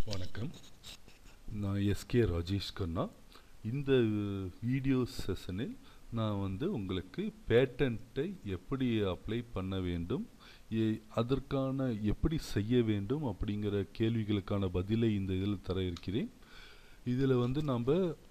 வணக்கம் நான் எஸ்கே ராஜேஷ் கண்ணா இந்த வீடியோ செஷனில் நான் வந்து உங்களுக்கு பேட்டண்ட்டை எப்படி அப்ளை பண்ண வேண்டும் எ- அதற்கான எப்படி செய்ய வேண்டும் அப்படிங்கிற கேள்விகளுக்கான பதிலை இந்த இதில் தர இருக்கிறேன் இதில் வந்து நாம்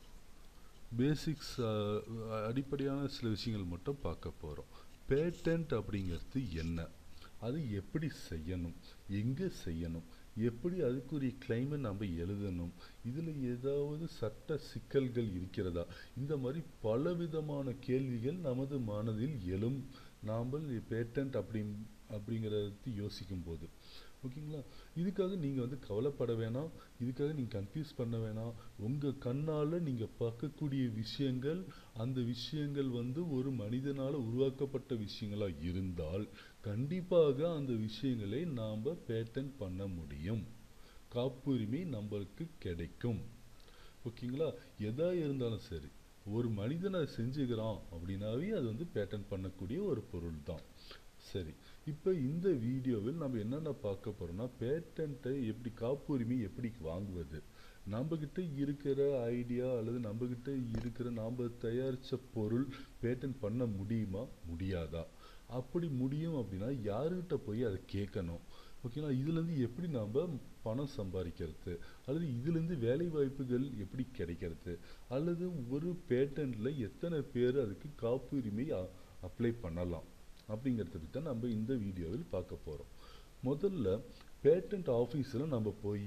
பேசிக்ஸ் அடிப்படையான சில விஷயங்கள் மட்டும் பார்க்க போகிறோம் பேட்டன்ட் அப்படிங்கிறது என்ன அது எப்படி செய்யணும் எங்கே செய்யணும் எப்படி அதுக்குரிய கிளைமை நம்ம எழுதணும் இதில் ஏதாவது சட்ட சிக்கல்கள் இருக்கிறதா இந்த மாதிரி பலவிதமான கேள்விகள் நமது மனதில் எழும் நாம் பேட்டன்ட் அப்படி அப்படிங்கிறத யோசிக்கும் போது ஓகேங்களா இதுக்காக நீங்கள் வந்து கவலைப்பட வேணாம் இதுக்காக நீங்கள் கன்ஃபியூஸ் பண்ண வேணாம் உங்கள் கண்ணால் நீங்கள் பார்க்கக்கூடிய விஷயங்கள் அந்த விஷயங்கள் வந்து ஒரு மனிதனால் உருவாக்கப்பட்ட விஷயங்களாக இருந்தால் கண்டிப்பாக அந்த விஷயங்களை நாம் பேட்டன் பண்ண முடியும் காப்புரிமை நம்மளுக்கு கிடைக்கும் ஓகேங்களா எதா இருந்தாலும் சரி ஒரு மனிதன் அதை செஞ்சுக்கிறான் அப்படின்னாவே அது வந்து பேட்டன் பண்ணக்கூடிய ஒரு பொருள் தான் சரி இப்போ இந்த வீடியோவில் நம்ம என்னென்ன பார்க்க போறோம்னா பேட்டன்ட்டை எப்படி காப்புரிமை எப்படி வாங்குவது நம்மக்கிட்ட இருக்கிற ஐடியா அல்லது நம்மக்கிட்ட இருக்கிற நாம் தயாரித்த பொருள் பேட்டன் பண்ண முடியுமா முடியாதா அப்படி முடியும் அப்படின்னா யாருக்கிட்ட போய் அதை கேட்கணும் ஓகேங்களா இதுலேருந்து எப்படி நாம் பணம் சம்பாதிக்கிறது அல்லது இதுலேருந்து வேலை வாய்ப்புகள் எப்படி கிடைக்கிறது அல்லது ஒரு பேட்டன்ட்டில் எத்தனை பேர் அதுக்கு காப்புரிமை அப்ளை பண்ணலாம் அப்படிங்கிறத பற்றி தான் நம்ம இந்த வீடியோவில் பார்க்க போகிறோம் முதல்ல பேட்டன்ட் ஆஃபீஸில் நம்ம போய்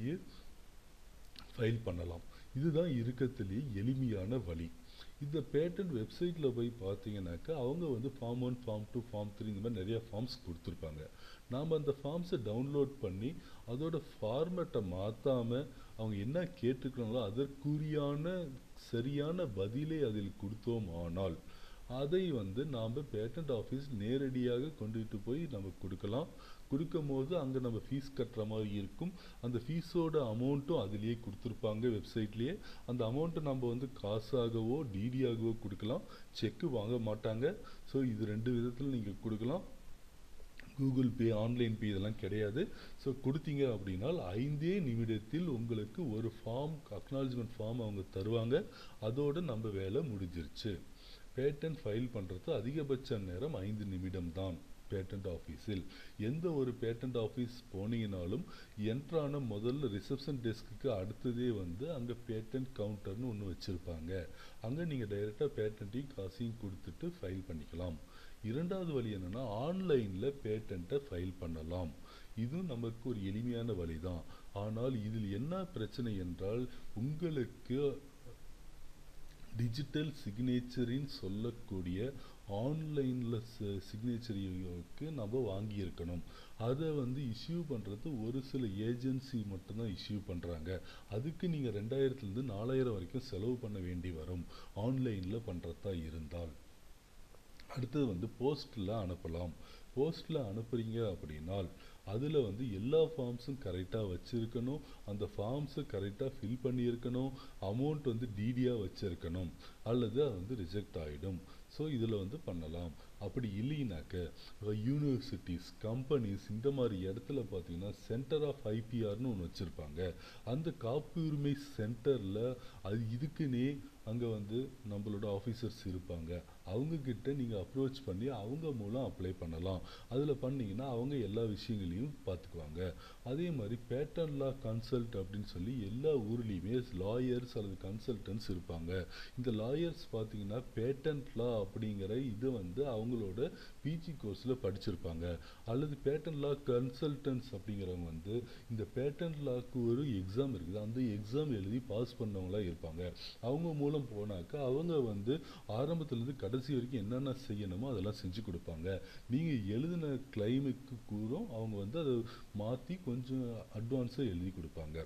ஃபைல் பண்ணலாம் இதுதான் இருக்கத்திலேயே எளிமையான வழி இந்த பேட்டன்ட் வெப்சைட்டில் போய் பார்த்தீங்கன்னாக்கா அவங்க வந்து form one form two form three இந்த மாதிரி நிறையா ஃபார்ம்ஸ் கொடுத்துருப்பாங்க நாம் அந்த ஃபார்ம்ஸை டவுன்லோட் பண்ணி அதோட ஃபார்மேட்டை மாற்றாமல் அவங்க என்ன கேட்டுக்கிறாங்களோ அதற்குரியான சரியான பதிலை அதில் கொடுத்தோம் ஆனால் அதை வந்து நாம் பேட்டன்ட் ஆஃபீஸ் நேரடியாக கொண்டுகிட்டு போய் நம்ம கொடுக்கலாம் கொடுக்கும் போது அங்கே நம்ம ஃபீஸ் கட்டுற மாதிரி இருக்கும் அந்த ஃபீஸோட அமௌண்ட்டும் அதிலேயே கொடுத்துருப்பாங்க வெப்சைட்லேயே அந்த அமௌண்ட்டை நம்ம வந்து காசாகவோ டிடியாகவோ கொடுக்கலாம் செக்கு வாங்க மாட்டாங்க ஸோ இது ரெண்டு விதத்தில் நீங்கள் கொடுக்கலாம் கூகுள் பே ஆன்லைன் பே இதெல்லாம் கிடையாது ஸோ கொடுத்தீங்க அப்படின்னா ஐந்தே நிமிடத்தில் உங்களுக்கு ஒரு ஃபார்ம் அக்னாலஜ்மெண்ட் ஃபார்ம் அவங்க தருவாங்க அதோட நம்ம வேலை முடிஞ்சிருச்சு பேட்டன்ட் ஃபைல் பண்ணுறது அதிகபட்ச நேரம் ஐந்து நிமிடம் தான் பேட்டன்ட் ஆஃபீஸில் எந்த ஒரு பேட்டன்ட் ஆஃபீஸ் போனீங்கனாலும் என்ட்ரான முதல்ல ரிசப்ஷன் டெஸ்க்குக்கு அடுத்ததே வந்து அங்கே பேட்டன்ட் கவுண்டர்னு ஒன்று வச்சுருப்பாங்க அங்கே நீங்கள் டைரெக்டாக பேட்டன்ட்டையும் காசையும் கொடுத்துட்டு ஃபைல் பண்ணிக்கலாம் இரண்டாவது வழி என்னென்னா ஆன்லைனில் பேட்டண்ட்டை ஃபைல் பண்ணலாம் இதுவும் நமக்கு ஒரு எளிமையான வழி தான் ஆனால் இதில் என்ன பிரச்சனை என்றால் உங்களுக்கு டிஜிட்டல் சிக்னேச்சரின்னு சொல்லக்கூடிய ஆன்லைனில் சிக்னேச்சருக்கு நம்ம வாங்கியிருக்கணும் அதை வந்து இஷ்யூ பண்ணுறது ஒரு சில ஏஜென்சி மட்டும்தான் இஷ்யூ பண்ணுறாங்க அதுக்கு நீங்கள் ரெண்டாயிரத்துலேருந்து நாலாயிரம் வரைக்கும் செலவு பண்ண வேண்டி வரும் ஆன்லைனில் பண்ணுறதா இருந்தால் அடுத்தது வந்து போஸ்ட்டில் அனுப்பலாம் போஸ்ட்டில் அனுப்புறீங்க அப்படின்னால் அதில் வந்து எல்லா ஃபார்ம்ஸும் கரெக்டாக வச்சுருக்கணும் அந்த ஃபார்ம்ஸை கரெக்டாக ஃபில் பண்ணியிருக்கணும் அமௌண்ட் வந்து டிடியாக வச்சுருக்கணும் அல்லது அது வந்து ரிஜெக்ட் ஆகிடும் ஸோ இதில் வந்து பண்ணலாம் அப்படி இல்லைனாக்க யூனிவர்சிட்டிஸ் கம்பெனிஸ் இந்த மாதிரி இடத்துல பார்த்தீங்கன்னா சென்டர் ஆஃப் ஐபிஆர்னு ஒன்று வச்சுருப்பாங்க அந்த காப்புரிமை சென்டரில் அது இதுக்குன்னே அங்கே வந்து நம்மளோட ஆஃபீஸர்ஸ் இருப்பாங்க அவங்கக்கிட்ட நீங்கள் அப்ரோச் பண்ணி அவங்க மூலம் அப்ளை பண்ணலாம் அதில் பண்ணிங்கன்னா அவங்க எல்லா விஷயங்களையும் பார்த்துக்குவாங்க அதே மாதிரி பேட்டர்ன் லா கன்சல்ட் அப்படின்னு சொல்லி எல்லா ஊர்லேயுமே லாயர்ஸ் அல்லது கன்சல்டன்ஸ் இருப்பாங்க இந்த லாயர்ஸ் பார்த்தீங்கன்னா பேட்டன்ட் லா அப்படிங்கிற இது வந்து அவங்களோட பிஜி கோர்ஸில் படிச்சிருப்பாங்க அல்லது பேட்டன் லா கன்சல்டன்ஸ் அப்படிங்கிறவங்க வந்து இந்த பேட்டன் லாக்கு ஒரு எக்ஸாம் இருக்குது அந்த எக்ஸாம் எழுதி பாஸ் பண்ணவங்களா இருப்பாங்க அவங்க மூலம் போனாக்கா அவங்க வந்து ஆரம்பத்துலேருந்து கடைசி வரைக்கும் என்னென்ன செய்யணுமோ அதெல்லாம் செஞ்சு கொடுப்பாங்க நீங்கள் எழுதின கிளைமுக்கு கூறும் அவங்க வந்து அதை மாற்றி கொஞ்சம் அட்வான்ஸாக எழுதி கொடுப்பாங்க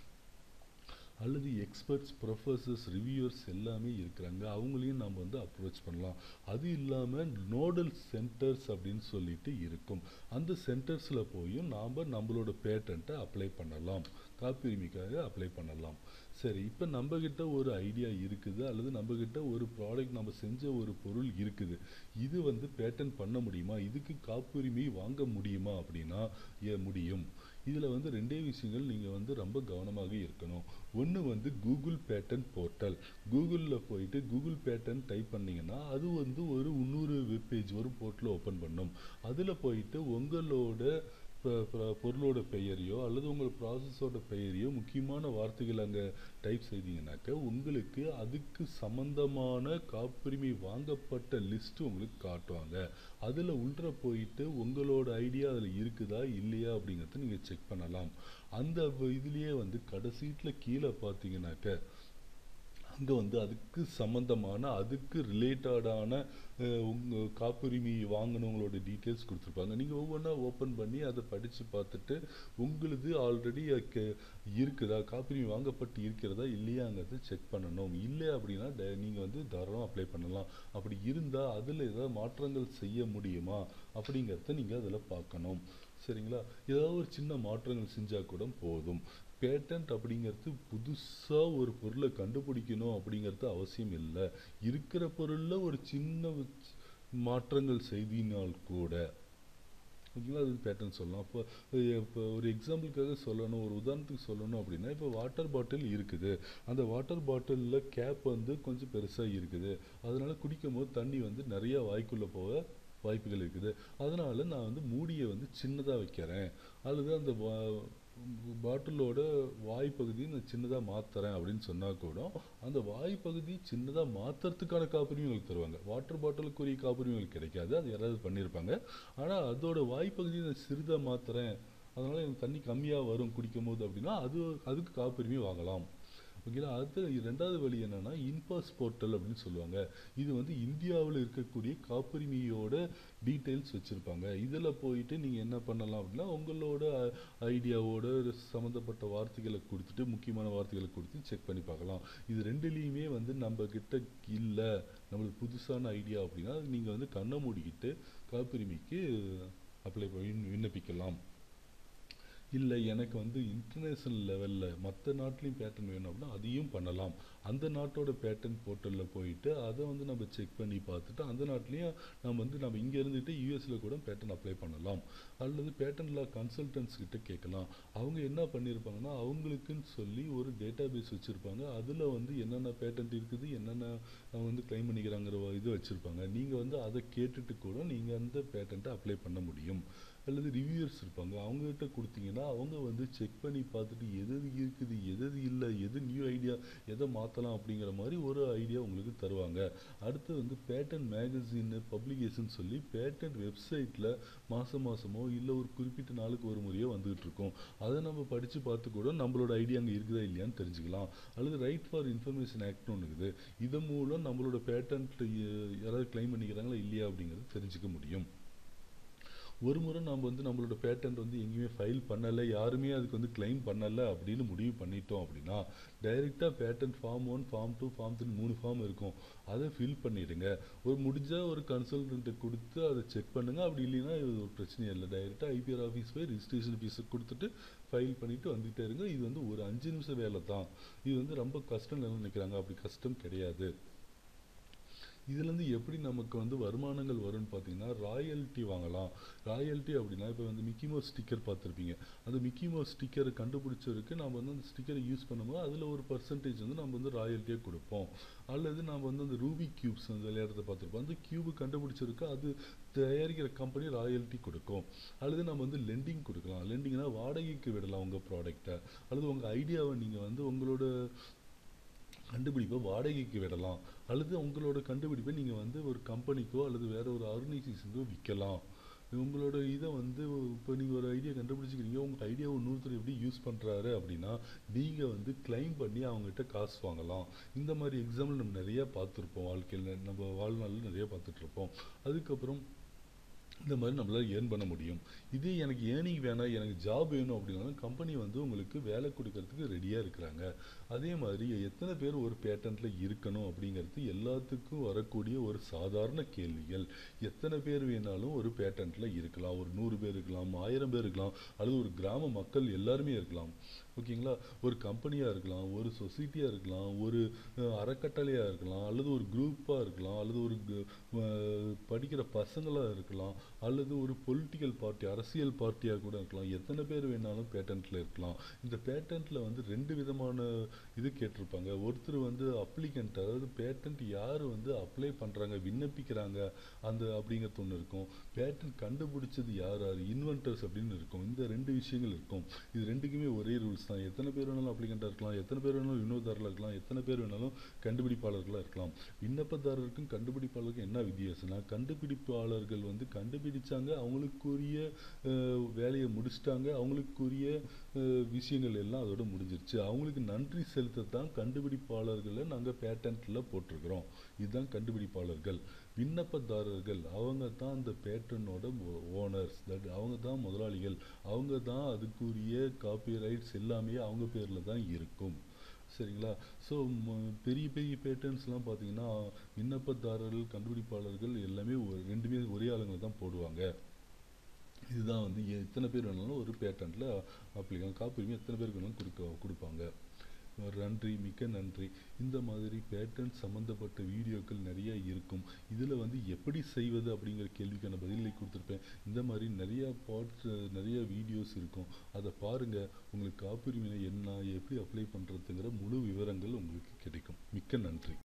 அல்லது எக்ஸ்பர்ட்ஸ் ப்ரொஃபஸர்ஸ் ரிவ்யூவர்ஸ் எல்லாமே இருக்கிறாங்க அவங்களையும் நம்ம வந்து அப்ரோச் பண்ணலாம் அது இல்லாமல் நோடல் சென்டர்ஸ் அப்படின்னு சொல்லிட்டு இருக்கும் அந்த சென்டர்ஸில் போயும் நாம் நம்மளோட பேட்டண்ட்டை அப்ளை பண்ணலாம் காப்புரிமைக்காக அப்ளை பண்ணலாம் சரி இப்போ நம்மக்கிட்ட ஒரு ஐடியா இருக்குது அல்லது நம்மக்கிட்ட ஒரு ப்ராடக்ட் நம்ம செஞ்ச ஒரு பொருள் இருக்குது இது வந்து பேட்டன் பண்ண முடியுமா இதுக்கு காப்புரிமை வாங்க முடியுமா அப்படின்னா ஏ முடியும் இதில் வந்து ரெண்டே விஷயங்கள் நீங்கள் வந்து ரொம்ப கவனமாக இருக்கணும் ஒன்று வந்து கூகுள் பேட்டன் போர்ட்டல் கூகுளில் போயிட்டு கூகுள் பேட்டன் டைப் பண்ணிங்கன்னா அது வந்து ஒரு இன்னொரு வெப்பேஜ் ஒரு போர்ட்டல் ஓப்பன் பண்ணும் அதில் போயிட்டு உங்களோட ப- ப- பொருளோட பெயரையோ அல்லது உங்கள் ப்ராசஸோட பெயரையோ முக்கியமான வார்த்தைகள் அங்கே டைப் செய்தீங்கன்னாக்க உங்களுக்கு அதுக்கு சம்பந்தமான காப்புரிமை வாங்கப்பட்ட லிஸ்ட் உங்களுக்கு காட்டுவாங்க அதில் உள்ள போயிட்டு உங்களோட ஐடியா அதில் இருக்குதா இல்லையா அப்படிங்கிறத நீங்கள் செக் பண்ணலாம் அந்த வ- இதுலயே வந்து கடைசீட்டில் கீழே பார்த்தீங்கன்னாக்க அங்கே வந்து அதுக்கு சம்மந்தமான அதுக்கு ரிலேட்டடான உங்கள் காப்புரிமை வாங்கினவங்களோட டீட்டெயில்ஸ் கொடுத்துருப்பாங்க நீங்கள் ஒவ்வொன்றா ஓப்பன் பண்ணி அதை படித்து பார்த்துட்டு உங்களுது ஆல்ரெடி இருக்குதா காப்புரிமை வாங்கப்பட்டு இருக்கிறதா இல்லையாங்கிறத செக் பண்ணணும் இல்லை அப்படின்னா நீங்கள் வந்து தாராளமாக அப்ளை பண்ணலாம் அப்படி இருந்தால் அதில் ஏதாவது மாற்றங்கள் செய்ய முடியுமா அப்படிங்கிறத நீங்கள் அதில் பார்க்கணும் சரிங்களா ஏதாவது ஒரு சின்ன மாற்றங்கள் செஞ்சால் கூட போதும் பேட்டன்ட் அப்படிங்கிறது புதுசாக ஒரு பொருளை கண்டுபிடிக்கணும் அப்படிங்கிறது அவசியம் இல்லை இருக்கிற பொருளில் ஒரு சின்ன வச்- மாற்றங்கள் செய்தினால் கூட ஓகேங்களா அது பேட்டர்ன் சொல்லலாம் அப்போ இப்போ ஒரு எக்ஸாம்பிளுக்காக சொல்லணும் ஒரு உதாரணத்துக்கு சொல்லணும் அப்படின்னா இப்போ வாட்டர் பாட்டில் இருக்குது அந்த வாட்டர் பாட்டிலில் கேப் வந்து கொஞ்சம் பெருசாக இருக்குது அதனால குடிக்கும் போது தண்ணி வந்து நிறைய வாய்க்குள்ளே போக வாய்ப்புகள் இருக்குது அதனால நான் வந்து மூடியை வந்து சின்னதாக வைக்கிறேன் அல்லது அந்த வா- பாட்டிலோட வாய்ப்பகுதியை நான் சின்னதாக மாத்துறேன் அப்படின்னு சொன்னால் கூட அந்த வாய்ப்பகுதி சின்னதாக மாற்றுறதுக்கான காப்புரிமை உங்களுக்கு தருவாங்க வாட்டர் பாட்டிலுக்குரிய காப்புரிமை உங்களுக்கு கிடைக்காது அது யாராவது பண்ணியிருப்பாங்க ஆனால் அதோட வாய்ப்பகுதியை நான் சிறிதாக மாத்துறேன் அதனால எனக்கு தண்ணி கம்மியாக வரும் குடிக்கும் போது அப்படின்னா அது அதுக்கு காப்புரிமை வாங்கலாம் ஓகேங்களா அடுத்து ரெண்டாவது வழி என்னன்னா இன்பாஸ் போர்ட்டல் அப்படின்னு சொல்லுவாங்க இது வந்து இந்தியாவில் இருக்கக்கூடிய காப்புரிமையோட டீட்டெயில்ஸ் வச்சுருப்பாங்க இதில் போயிட்டு நீங்கள் என்ன பண்ணலாம் அப்படின்னா உங்களோட ஐடியாவோட சம்மந்தப்பட்ட வார்த்தைகளை கொடுத்துட்டு முக்கியமான வார்த்தைகளை கொடுத்து செக் பண்ணி பார்க்கலாம் இது ரெண்டுலேயுமே வந்து நம்ம கிட்ட இல்லை நம்மளுக்கு புதுசான ஐடியா அப்படின்னா நீங்கள் வந்து கண்ணை மூடிக்கிட்டு காப்புரிமைக்கு அப்ளை பண்ணி விண்ணப்பிக்கலாம் இல்லை எனக்கு வந்து இன்டர்நேஷ்னல் லெவலில் மற்ற நாட்டிலையும் பேட்டர்ன் வேணும் அப்படின்னா அதையும் பண்ணலாம் அந்த நாட்டோட பேட்டர்ன் போர்ட்டலில் போயிட்டு அதை வந்து நம்ம செக் பண்ணி பார்த்துட்டு அந்த நாட்டிலையும் நம்ம வந்து நம்ம இங்கே இருந்துட்டு யூஎஸில் கூட பேட்டர்ன் அப்ளை பண்ணலாம் அல்லது பேட்டர்ன் லா கன்சல்டன்ஸ் கிட்ட கேட்கலாம் அவங்க என்ன பண்ணியிருப்பாங்கன்னா அவங்களுக்குன்னு சொல்லி ஒரு டேட்டா பேஸ் வச்சுருப்பாங்க அதில் வந்து என்னென்ன பேட்டன்ட் இருக்குது என்னென்ன அவங்க வந்து கிளைம் பண்ணிக்கிறாங்கிற ஒரு இது வச்சுருப்பாங்க நீங்கள் வந்து அதை கேட்டுட்டு கூட நீங்கள் அந்த பேட்டன்ட்டை அப்ளை பண்ண முடியும் அல்லது ரிவ்யூயர்ஸ் இருப்பாங்க அவங்ககிட்ட கொடுத்தீங்கன்னா அவங்க வந்து செக் பண்ணி பார்த்துட்டு எது எது இருக்குது எது எது இல்லை எது நியூ ஐடியா எதை மாற்றலாம் அப்படிங்கிற மாதிரி ஒரு ஐடியா உங்களுக்கு தருவாங்க அடுத்து வந்து பேட்டன் மேகசின் பப்ளிகேஷன் சொல்லி பேட்டன் வெப்சைட்டில் மாதம் மாதமோ இல்லை ஒரு குறிப்பிட்ட நாளுக்கு ஒரு முறையோ வந்துகிட்டு இருக்கும் அதை நம்ம படித்து பார்த்து கூட நம்மளோட ஐடியா அங்கே இருக்குதா இல்லையான்னு தெரிஞ்சுக்கலாம் அல்லது ரைட் ஃபார் இன்ஃபர்மேஷன் ஆக்ட்னு ஒன்று இருக்குது இதன் மூலம் நம்மளோட பேட்டன்ட் யாராவது கிளைம் பண்ணிக்கிறாங்களா இல்லையா அப்படிங்கிறது தெரிஞ்சுக்க முடியும் ஒரு முறை நம்ம வந்து நம்மளோட பேட்டன்ட் வந்து எங்கேயுமே ஃபைல் பண்ணலை யாருமே அதுக்கு வந்து கிளைம் பண்ணலை அப்படின்னு முடிவு பண்ணிட்டோம் அப்படின்னா டைரெக்டாக patent form one form two form three மூணு ஃபார்ம் இருக்கும் அதை ஃபில் பண்ணிடுங்க ஒரு முடிஞ்சால் ஒரு கன்சல்டன்ட்டை கொடுத்து அதை செக் பண்ணுங்கள் அப்படி இல்லைன்னா இது ஒரு பிரச்சனையே இல்லை டைரெக்டாக ஐபிஆர் ஆஃபீஸ் போய் ரிஜிஸ்ட்ரேஷன் ஃபீஸை கொடுத்துட்டு ஃபைல் பண்ணிவிட்டு வந்துகிட்டே இருங்க இது வந்து ஒரு அஞ்சு நிமிஷம் வேலை தான் இது வந்து ரொம்ப கஷ்டம் நினைக்கிறாங்க அப்படி கஷ்டம் கிடையாது இதுலேருந்து எப்படி நமக்கு வந்து வருமானங்கள் வரும்னு பார்த்தீங்கன்னா ராயல்ட்டி வாங்கலாம் ராயல்ட்டி அப்படின்னா இப்போ வந்து மிக்கி மவுஸ் ஸ்டிக்கர் பார்த்துருப்பீங்க அந்த மிக்கி மவுஸ் ஸ்டிக்கரை கண்டுபிடிச்சவருக்கு நம்ம வந்து அந்த ஸ்டிக்கரை யூஸ் பண்ணும்போது அதில் ஒரு பர்சன்டேஜ் வந்து நம்ம வந்து ராயல்ட்டியாக கொடுப்போம் அல்லது நம்ம வந்து அந்த ரூபி கியூப்ஸ் அந்த விளையாடுறத பார்த்துருப்போம் அந்த கியூபு கண்டுபிடிச்சிருக்கு அது தயாரிக்கிற கம்பெனி ராயல்ட்டி கொடுக்கும் அல்லது நம்ம வந்து லெண்டிங் கொடுக்கலாம் லெண்டிங்னா வாடகைக்கு விடலாம் உங்கள் ப்ராடக்ட்டை அல்லது உங்கள் ஐடியாவை நீங்கள் வந்து உங்களோட கண்டுபிடிப்பை வாடகைக்கு விடலாம் அல்லது உங்களோட கண்டுபிடிப்பை நீங்கள் வந்து ஒரு கம்பெனிக்கோ அல்லது வேற ஒரு ஆர்கனைசேஷனுக்கோ விற்கலாம் உங்களோட இதை வந்து இப்போ நீங்கள் ஒரு ஐடியா கண்டுபிடிச்சிக்கிறீங்க உங்கள் ஐடியாவை இன்னொருத்தர் எப்படி யூஸ் பண்ணுறாரு அப்படின்னா நீங்கள் வந்து கிளைம் பண்ணி அவங்ககிட்ட காசு வாங்கலாம் இந்த மாதிரி எக்ஸாம்பிள் நம்ம நிறைய பார்த்துருப்போம் வாழ்க்கையில் நம்ம வாழ்நாளில் நிறைய பார்த்துட்ருப்போம் அதுக்கப்புறம் இந்த மாதிரி நம்மளால் ஏர்ன் பண்ண முடியும் இதே எனக்கு ஏர்னிங் வேணாம் எனக்கு ஜாப் வேணும் அப்படின்னாலும் கம்பெனி வந்து உங்களுக்கு வேலை கொடுக்கறதுக்கு ரெடியாக இருக்கிறாங்க அதே மாதிரி எத்தனை பேர் ஒரு பேட்டன்ட்டில் இருக்கணும் அப்படிங்கிறது எல்லாத்துக்கும் வரக்கூடிய ஒரு சாதாரண கேள்விகள் எத்தனை பேர் வேணாலும் ஒரு பேட்டன்ட்டில் இருக்கலாம் ஒரு நூறு பேர் இருக்கலாம் ஆயிரம் பேர் இருக்கலாம் அல்லது ஒரு கிராம மக்கள் எல்லாருமே இருக்கலாம் ஓகேங்களா ஒரு கம்பெனியாக இருக்கலாம் ஒரு சொசைட்டியாக இருக்கலாம் ஒரு அஹ், அறக்கட்டளையாக இருக்கலாம் அல்லது ஒரு குரூப்பாக இருக்கலாம் அல்லது ஒரு கு- அஹ், படிக்கிற பசங்களாக இருக்கலாம் அல்லது ஒரு பொலிட்டிக்கல் பார்ட்டி அரசியல் பார்ட்டியாக கூட இருக்கலாம் எத்தனை பேர் வேணாலும் பேட்டன்ட்டில் இருக்கலாம் இந்த பேட்டன்ட்டில் வந்து ரெண்டு விதமான இது கேட்டிருப்பாங்க ஒருத்தர் வந்து அப்ளிகண்ட் அதாவது பேட்டன்ட் யார் வந்து அப்ளை பண்ணுறாங்க விண்ணப்பிக்கிறாங்க அந்த அப்படிங்கிறது ஒன்று இருக்கும் பேட்டன்ட் கண்டுபிடிச்சது யார் யார் இன்வென்டர்ஸ் அப்படின்னு இருக்கும் இந்த ரெண்டு விஷயங்கள் இருக்கும் இது ரெண்டுக்குமே ஒரே ரூல்ஸ் தான் எத்தனை பேர் வேணாலும் அப்ளிகண்ட்டாக இருக்கலாம் எத்தனை பேர் வேணாலும் வினோதாரில் இருக்கலாம் எத்தனை பேர் வேணாலும் கண்டுபிடிப்பாளர்களாக இருக்கலாம் விண்ணப்பதாரருக்கும் கண்டுபிடிப்பாளருக்கும் என்ன வித்தியாசம்னா கண்டுபிடிப்பாளர்கள் வந்து கண்டுபிடிச்சாங்க அவங்களுக்குரிய அஹ், வேலையை முடிச்சிட்டாங்க அவங்களுக்குரிய அஹ், விஷயங்கள் எல்லாம் அதோட முடிஞ்சிருச்சு அவங்களுக்கு நன்றி செலுத்தத்தான் கண்டுபிடிப்பாளர்களை நாங்கள் பேட்டன்ட்டில் போட்டிருக்கிறோம் இதுதான் கண்டுபிடிப்பாளர்கள் விண்ணப்பதாரர்கள் அவங்க தான் அந்த பேட்டனோட ஓனர்ஸ் தட் அவங்க தான் முதலாளிகள் அவங்க தான் அதுக்குரிய காப்பிரைட்ஸ் எல்லாமே அவங்க பேரில் தான் இருக்கும் சரிங்களா ஸோ பெரிய பெரிய பேட்டர்ன்ஸ்லாம் பார்த்தீங்கன்னா விண்ணப்பதாரர்கள் கண்டுபிடிப்பாளர்கள் எல்லாமே ஒரு ரெண்டுமே ஒரே ஆளுங்களை தான் போடுவாங்க இதுதான் வந்து எத்தனை பேர் வேணாலும் ஒரு பேட்டன்ட்டில் அப்ளிகேஷன் காப்புரிமை எத்தனை பேருக்கு வேணாலும் கொடுக்க கொடுப்பாங்க நன்றி மிக்க நன்றி இந்த மாதிரி பேட்டர்ன் சம்மந்தப்பட்ட வீடியோக்கள் நிறைய இருக்கும் இதில் வந்து எப்படி செய்வது அப்படிங்கிற கேள்விக்கான பதிலை கொடுத்துருப்பேன் இந்த மாதிரி நிறையா பார்ட்ஸ் நிறைய வீடியோஸ் இருக்கும் அதை பாருங்கள் உங்களுக்கு காப்புரிமை என்ன எப்படி அப்ளை பண்ணுறதுங்கிற முழு விவரங்கள் உங்களுக்கு கிடைக்கும் மிக்க நன்றி